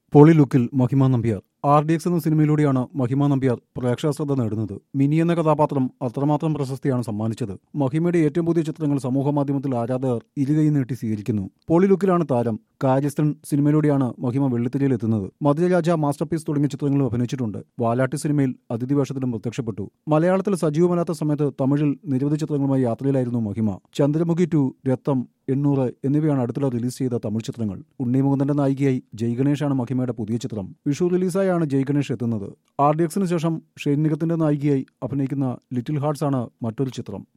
പൊളി ലുക്കിൽ മഹിമ നമ്പ്യാർ ആർ ഡി എക്സ് എന്ന സിനിമയിലൂടെയാണ് മഹിമ നമ്പ്യാർ പ്രേക്ഷകശ്രദ്ധ നേടുന്നത് മിനി എന്ന കഥാപാത്രം അത്രമാത്രം പ്രശസ്തിയാണ് സമ്മാനിച്ചത് മഹിമയുടെ ഏറ്റവും പുതിയ ചിത്രങ്ങൾ സമൂഹമാധ്യമത്തിൽ ആരാധകർ ഇരുകൈ നീട്ടി സ്വീകരിക്കുന്നു പൊളി ലുക്കിലാണ് താരം കാര്യസ്ഥൻ സിനിമയിലൂടെയാണ് മഹിമ വെള്ളിത്തിരയിൽ എത്തുന്നത് മധുരരാജ മാസ്റ്റർപീസ് തുടങ്ങിയ ചിത്രങ്ങളും അഭിനയിച്ചിട്ടുണ്ട് വാലാട്ടി സിനിമയിൽ അതിഥി വേഷത്തിലും പ്രത്യക്ഷപ്പെട്ടു മലയാളത്തിൽ സജീവമല്ലാത്ത സമയത്ത് തമിഴിൽ നിരവധി ചിത്രങ്ങളുമായി യാത്രയിലായിരുന്നു മഹിമ ചന്ദ്രമുഖി ടു രക്തം എണ്ണൂറ് എന്നിവയാണ് അടുത്തിടെ റിലീസ് ചെയ്ത തമിഴ് ചിത്രങ്ങൾ ഉണ്ണി മുകുന്ദന്റെ നായികയായി ജയ് ഗണേഷാണ് മഹിമയുടെ പുതിയ ചിത്രം വിഷു റിലീസായാണ് ജയ് ഗണേഷ് എത്തുന്നത് ആർ ഡി എക്സിന് ശേഷം ഷെയ്ൻ നിഗത്തിന്റെ നായികയായി അഭിനയിക്കുന്ന ലിറ്റിൽ ഹാർട്സ് ആണ് മറ്റൊരു ചിത്രം